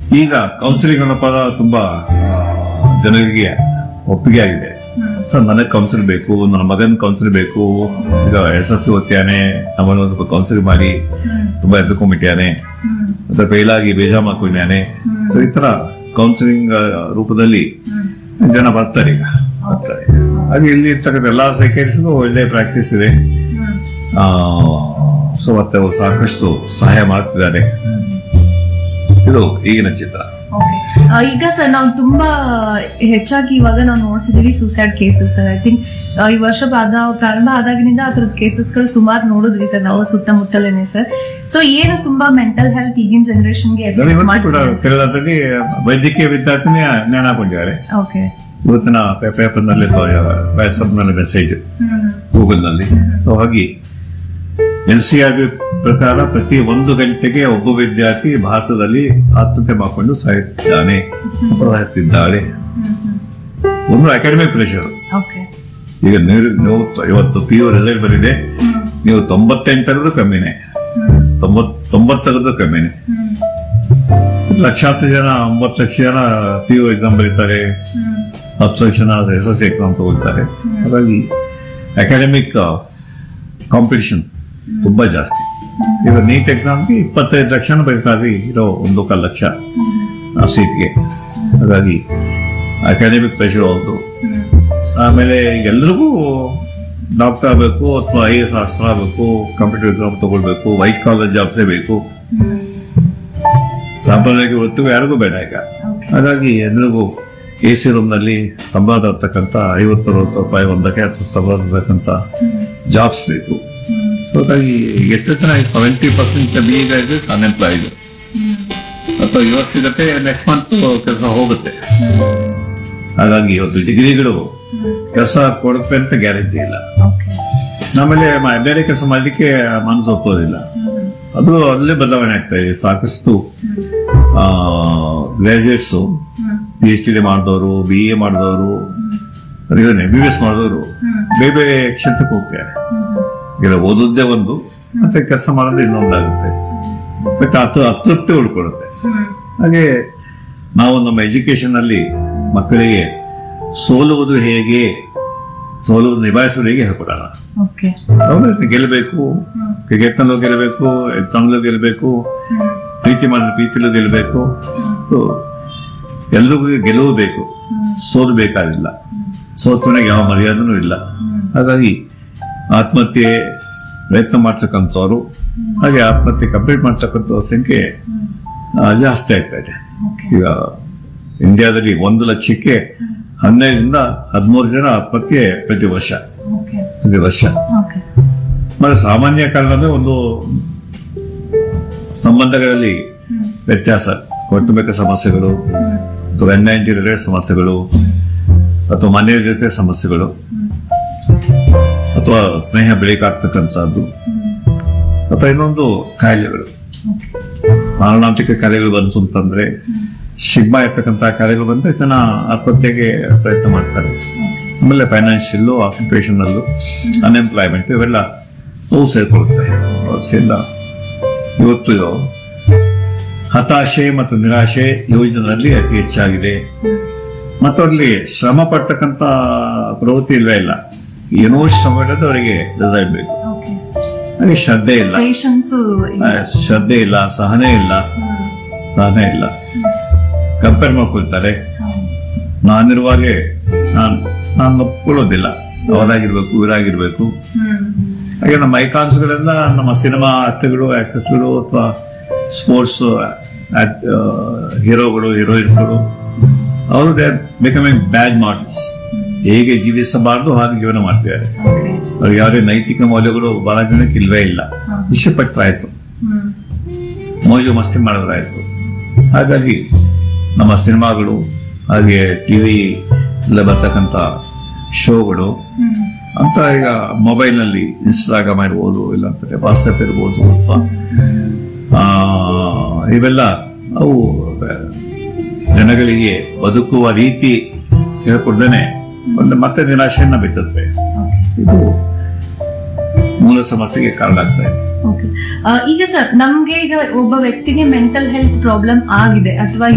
ಈಗ ಕೌನ್ಸಿಲಿಂಗ್ ಅನ್ನೋ ಪದ ತುಂಬಾ ಆ, ಜನರಿಗೆ ಒಪ್ಪಿಗೆ ಆಗಿದೆ ಸರ್ ನನಗೆ ಕೌನ್ಸಿಲ್ ಬೇಕು ನನ್ನ ಮಗನ ಕೌನ್ಸಿಲ್ ಬೇಕು ಈಗ ಎಸ್ ಎಸ್ ಸಿ ಓದ್ತಾನೆ ನಮ್ಮನ್ನು ಸ್ವಲ್ಪ ಕೌನ್ಸಿಲ್ ಮಾಡಿ ತುಂಬಾ ಎದ್ಕೊಂಡ್ಬಿಟ್ಟಾನೆ ಅಥವಾ ಫೇಲ್ ಆಗಿ ಬೇಜಾರ್ ಮಾಡ್ಕೊಂಡಿದ್ದಾನೆ ಸೊ ಈ ತರ ಕೌನ್ಸಿಲಿಂಗ್ ರೂಪದಲ್ಲಿ ಜನ ಬರ್ತಾರೆ ಈಗ ಬರ್ತಾರೆ ಹಾಗೆ ಇಲ್ಲಿ ಇರ್ತಕ್ಕಂಥ ಎಲ್ಲಾ ಸೈಕೈಟ್ರಿಸ್ಗೂ ಒಳ್ಳೆ ಪ್ರಾಕ್ಟೀಸ್ ಇದೆ ಸೊ ಮತ್ತೆ ಅವ್ರು ಸಾಕಷ್ಟು ಸಹಾಯ ಮಾಡ್ತಿದ್ದಾರೆ ಇದು ಈಗಿನ ಚಿತ್ರ Okay. ಆ, ಈಗ ಸರ್ ನಾವು ತುಂಬಾ ಹೆಚ್ಚಾಗಿ ಇವಾಗ ನಾವು ನೋಡ್ತಿದೀವಿ ಸೂಸೈಡ್ ಕೇಸಸ್ ಐ ಥಿಂಕ್ ಈ ವರ್ಷ ಪ್ರಾದ- ಪ್ರಾರಂಭ ಆದಾಗಿನಿಂದ ಆ ಥರದ ಕೇಸಸ್ಗಳು ಸುಮಾರು ನೋಡಿದ್ವಿ ಸರ್ ನಾವು ಸುತ್ತಮುತ್ತಲೇನೆ ಸರ್ ಸೊ ಏನು ತುಂಬಾ ಮೆಂಟಲ್ ಹೆಲ್ತ್ ಈಗಿನ ಜನರೇಷನ್ಗೆ ಅದರಲ್ಲಿ ಇವತ್ತು ಕೂಡ ಕೇರಳದಲ್ಲಿ ವೈದ್ಯಕೀಯ ವಿದ್ಯಾರ್ಥಿನಿ ಜ್ಞಾನ ಕೊಂಡಿದ್ದಾರೆ ಓಕೆ ಇವತ್ತಿನ ಪೇಪರ್ ನಲ್ಲಿ ವಾಟ್ಸ್ಆಪ್ ನಲ್ಲಿ ಮೆಸೇಜ್ ಗೂಗಲ್ ನಲ್ಲಿ ಸೊ ಹಾಗೆ ಎನ್ ಸಿ ಆರ್ ಪ್ರಕಾರ ಪ್ರತಿ ಒಂದು ಗಂಟೆಗೆ ಒಬ್ಬ ವಿದ್ಯಾರ್ಥಿ ಭಾರತದಲ್ಲಿ ಆತ್ಮಹತ್ಯೆ ಮಾಡಿಕೊಂಡು ಸಾಯುತ್ತಿದ್ದಾನೆ ಸಾಯುತ್ತಿದ್ದಾಳೆ ಒಂದು ಅಕಾಡೆಮಿಕ್ ಪ್ರೆಷರ್ ಓಕೆ ಈಗ ನೀವು ನೀವು ಇವತ್ತು ಪಿ ಯು ರಿಸಲ್ಟ್ ಬಂದಿದೆ ನೀವು ತೊಂಬತ್ತೆಂಟು ತೆಗೆದು ಕಮ್ಮಿನೇ ತೊಂಬತ್ ತೊಂಬತ್ತು ತೆಗೆದು ಕಮ್ಮಿನೇ ಲಕ್ಷಾಂತರ ಜನ ಒಂಬತ್ತು ಲಕ್ಷ ಜನ ಪಿ ಯು ಎಕ್ಸಾಮ್ ಬರೀತಾರೆ ಹತ್ತು ಲಕ್ಷ ಜನ ಎಸ್ ಎಸ್ ಸಿ ಎಕ್ಸಾಮ್ ತಗೊಳ್ತಾರೆ ಹಾಗಾಗಿ ಅಕಾಡೆಮಿಕ್ ಕಾಂಪಿಟಿಷನ್ ತುಂಬಾ ಜಾಸ್ತಿ ಈಗ ನೀಟ್ ಎಕ್ಸಾಮ್ಗೆ ಇಪ್ಪತ್ತೈದು ಲಕ್ಷ ಬರೀತಾರೆ ಇರೋ ಒಂದು ಕಾಲು ಲಕ್ಷ ಸೀಟ್ಗೆ ಹಾಗಾಗಿ ಅಕಾಡೆಮಿಕ್ ಪ್ರೆಷರ್ ಹೌದು ಆಮೇಲೆ ಎಲ್ರಿಗೂ ಡಾಕ್ಟರ್ ಆಗಬೇಕು ಅಥವಾ ಐ ಎಸ್ ಆಫೀಸರ್ ಆಗಬೇಕು ಕಂಪ್ಯೂಟರ್ ಎಕ್ಸಾಮ್ ತಗೊಳ್ಬೇಕು ವೈಟ್ ಕಾಲರ್ ಜಾಬ್ಸೇ ಬೇಕು ಸಾಂಪ್ರದಾಯಿಕ ವೃತ್ತಿಗೂ ಯಾರಿಗೂ ಬೇಡ ಈಗ ಹಾಗಾಗಿ ಎಲ್ರಿಗೂ ಎ ಸಿ ರೂಮ್ನಲ್ಲಿ ಸಂಬಳ ತರ್ತಕ್ಕಂಥ ಐವತ್ತು ಅರವತ್ತು ರೂಪಾಯಿ ಒಂದಕ್ಕೆ ಹತ್ತು ಸಂಬಳ ತರ್ತಕ್ಕಂಥ ಜಾಬ್ಸ್ ಬೇಕು ಸೊ ಹಾಗಾಗಿ ಎಷ್ಟು ಜನ ಸೆವೆಂಟಿ ಪರ್ಸೆಂಟ್ ಈಗ ಇದೆ ಅನ್ಎಂಪ್ಲಾಯ್ಡ್ ಅಥವಾ ಈ ವರ್ಷದಕ್ಕೆ ನೆಕ್ಸ್ಟ್ ಮಂತ್ ಕೆಲಸ ಹೋಗುತ್ತೆ ಹಾಗಾಗಿ ಇವತ್ತು ಡಿಗ್ರಿಗಳು ಕೆಲಸ ಕೊಡುತ್ತೆ ಅಂತ ಗ್ಯಾರಂಟಿ ಇಲ್ಲ ಓಕೆ ಆಮೇಲೆ ಮ- ಬೇರೆ ಕೆಲಸ ಮಾಡಲಿಕ್ಕೆ ಮನಸ್ಸು ಒಪ್ಪೋದಿಲ್ಲ ಅದು ಅಲ್ಲೇ ಬದಲಾವಣೆ ಆಗ್ತಾ ಇದೆ ಸಾಕಷ್ಟು ಗ್ರಾಜುಯೇಟ್ಸ್ ಪಿ ಎಚ್ ಡಿ ಮಾಡಿದವರು ಬಿ ಎ ಮಾಡಿದವರು ಎಂ ಬಿ ಬಿ ಎಸ್ ಮಾಡಿದವರು ಬೇರೆ ಬೇರೆ ಕ್ಷೇತ್ರಕ್ಕೆ ಹೋಗ್ತಾರೆ ಈಗ ಓದೋದೇ ಒಂದು ಮತ್ತೆ ಕೆಲಸ ಮಾಡೋದು ಇನ್ನೊಂದಾಗುತ್ತೆ ಬಟ್ ಅತು ಅತೃಪ್ತಿ ಉಳ್ಕೊಳ್ಳುತ್ತೆ ಹಾಗೆ ನಾವು ನಮ್ಮ ಎಜುಕೇಶನ್ ಅಲ್ಲಿ ಮಕ್ಕಳಿಗೆ ಸೋಲುವುದು ಹೇಗೆ ಸೋಲುವುದು ನಿಭಾಯಿಸುವುದು ಹೇಗೆ ಹೇಳ್ಕೊಡೋಣ ಓಕೆ ಹೌದು ಗೆಲ್ಲಬೇಕು ಕ್ರಿಕೆಟ್ ನಲ್ಲೂ ಗೆಲ್ಲಬೇಕು ಎಕ್ಸಾಮ್ಲೂ ಗೆಲ್ಲಬೇಕು ಪ್ರೀತಿ ಮಾಡಿದ ಪ್ರೀತಿಲೂ ಗೆಲ್ಲಬೇಕು ಸೊ ಎಲ್ರಿಗೂ ಗೆಲುವು ಬೇಕು ಸೋಲು ಬೇಕಾಗಿಲ್ಲ ಸೋತುನಿಗೆ ಯಾವ ಮರ್ಯಾದನೂ ಇಲ್ಲ ಹಾಗಾಗಿ ಆತ್ಮಹತ್ಯೆ ಪ್ರಯತ್ನ ಮಾಡ್ತಕ್ಕಂಥವ್ರು ಹಾಗೆ ಆತ್ಮಹತ್ಯೆ ಕಂಪ್ಲೀಟ್ ಮಾಡ್ತಕ್ಕಂಥ ಸಂಖ್ಯೆ ಆ, ಜಾಸ್ತಿ ಆಗ್ತಾ ಇದೆ ಓಕೆ ಈಗ ಇಂಡಿಯಾದಲ್ಲಿ ಒಂದು ಲಕ್ಷಕ್ಕೆ ಹನ್ನೆರಡರಿಂದ ಹದಿಮೂರು ಜನ ಆತ್ಮಹತ್ಯೆ ಪ್ರತಿ ವರ್ಷ ಓಕೆ ಪ್ರತಿ ವರ್ಷ ಓಕೆ ಮತ್ತೆ ಸಾಮಾನ್ಯ ಕಾರಣದಲ್ಲಿ ಒಂದು ಸಂಬಂಧಗಳಲ್ಲಿ ವ್ಯತ್ಯಾಸ ಕೌಟುಂಬಿಕ ಸಮಸ್ಯೆಗಳು ಅಥವಾ ಎನ್ ನೈಂಟಿ ರಿಲೇಟೆಡ್ ಸಮಸ್ಯೆಗಳು ಅಥವಾ ಮನೆಯ ಜೊತೆ ಸಮಸ್ಯೆಗಳು ಅಥವಾ ಸ್ನೇಹ ಬೆಳಕಾಗ್ತಕ್ಕಂಥದ್ದು ಅಥವಾ ಇನ್ನೊಂದು ಕಾಯಿಲೆಗಳು ಮಾರಣಾಂತಿಕ ಕಾಯಿಲೆಗಳು ಬಂತು ಅಂತಂದ್ರೆ ಶಿಗ್ಮಾ ಇರ್ತಕ್ಕಂಥ ಕಾಯಿಲೆಗಳು ಬಂದ್ರೆ ಜನ ಆತ್ಮಹತ್ಯೆಗೆ ಪ್ರಯತ್ನ ಮಾಡ್ತಾರೆ ಆಮೇಲೆ ಫೈನಾನ್ಷಿಯಲ್ಲು ಆಕ್ಯುಪೇಷನಲ್ಲು ಅನ್ಎಂಪ್ಲಾಯ್ಮೆಂಟ್ ಇವೆಲ್ಲ ಅವು ಸೇರ್ಕೊಳ್ತವೆ ಎಲ್ಲ ಇವತ್ತು ಹತಾಶೆ ಮತ್ತು ನಿರಾಶೆ ಯುವಜನರಲ್ಲಿ ಅತಿ ಹೆಚ್ಚಾಗಿದೆ ಮತ್ತು ಅಲ್ಲಿ ಶ್ರಮ ಪಡ್ತಕ್ಕಂಥ ಪ್ರವೃತ್ತಿ ಇಲ್ವೇ ಇಲ್ಲ ಏನೋ ಶ್ರಮ ಇಡೋದು ಅವರಿಗೆ ರಿಸಲ್ಟ್ ಬೇಕು ಓಕೆ ಹಾಗೆ ಶ್ರದ್ಧೆ ಇಲ್ಲ ಪೇಷನ್ಸ್ ಆ, ಶ್ರದ್ಧೆ ಇಲ್ಲ ಸಹನೆ ಇಲ್ಲ ಸಹನೆ ಇಲ್ಲ ಕಂಪೇರ್ ಮಾಡ್ಕೊಳ್ತಾರೆ ನಾನಿರುವಾಗೆ ನಾನು ನಾನು ಒಪ್ಕೊಳ್ಳೋದಿಲ್ಲ ಅವರಾಗಿರ್ಬೇಕು ಇವರಾಗಿರ್ಬೇಕು ಹಾಗೆ ನಮ್ಮ ಐಕಾನ್ಸ್ಗಳೆಲ್ಲ ನಮ್ಮ ಸಿನಿಮಾ ಆಕ್ಟರ್ಗಳು ಆಕ್ಟರ್ಸ್ಗಳು ಅಥವಾ ಸ್ಪೋರ್ಟ್ಸ್ ಹೀರೋಗಳು ಹೀರೋಯಿನ್ಸ್ಗಳು ಅವರು ದೇ ಬಿಕಮಿಂಗ್ ಬ್ಯಾಡ್ ಮಾಡೆಲ್ಸ್ ಹೇಗೆ ಜೀವಿಸಬಾರ್ದು ಹಾಗೆ ಜೀವನ ಮಾಡ್ತಿದ್ದಾರೆ ಅವ್ರಿಗೆ ಯಾವುದೇ ನೈತಿಕ ಮೌಲ್ಯಗಳು ಬಹಳ ಜನಕ್ಕೆ ಇಲ್ವೇ ಇಲ್ಲ ಇಷ್ಟಪಟ್ಟರಾಯ್ತು ಮೋಜು ಮಸ್ತಿ ಮಾಡಿದ್ರಾಯ್ತು ಹಾಗಾಗಿ ನಮ್ಮ ಸಿನಿಮಾಗಳು ಹಾಗೆ ಟಿವಿ ಎಲ್ಲ ಬರ್ತಕ್ಕಂಥ ಶೋಗಳು ಅಂತ ಈಗ ಮೊಬೈಲ್ ನಲ್ಲಿ ಇನ್ಸ್ಟಾಗ್ರಾಮ್ ಇರ್ಬೋದು ಇಲ್ಲಾಂತಾರೆ ವಾಟ್ಸಪ್ ಇರ್ಬೋದು ಅಥವಾ ಆ, ಇವೆಲ್ಲ ಅವು ಜನಗಳಿಗೆ ಬದುಕುವ ರೀತಿ ಹೇಳ್ಕೊಡ್ದೇನೆ ಒಂದು ಮತ್ತೆ ನಿರಾಶೆಯನ್ನ ಬಿತ್ತತ್ವೆ ಇದು ಮೂಲ ಸಮಸ್ಯೆಗೆ ಕಾರಣ ಆಗ್ತಾ ಇದೆ ಓಕೆ ಈಗ ಸರ್ ನಮ್ಗೆ ಈಗ ಒಬ್ಬ ವ್ಯಕ್ತಿಗೆ ಮೆಂಟಲ್ ಹೆಲ್ತ್ ಪ್ರಾಬ್ಲಮ್ ಆಗಿದೆ ಅಥವಾ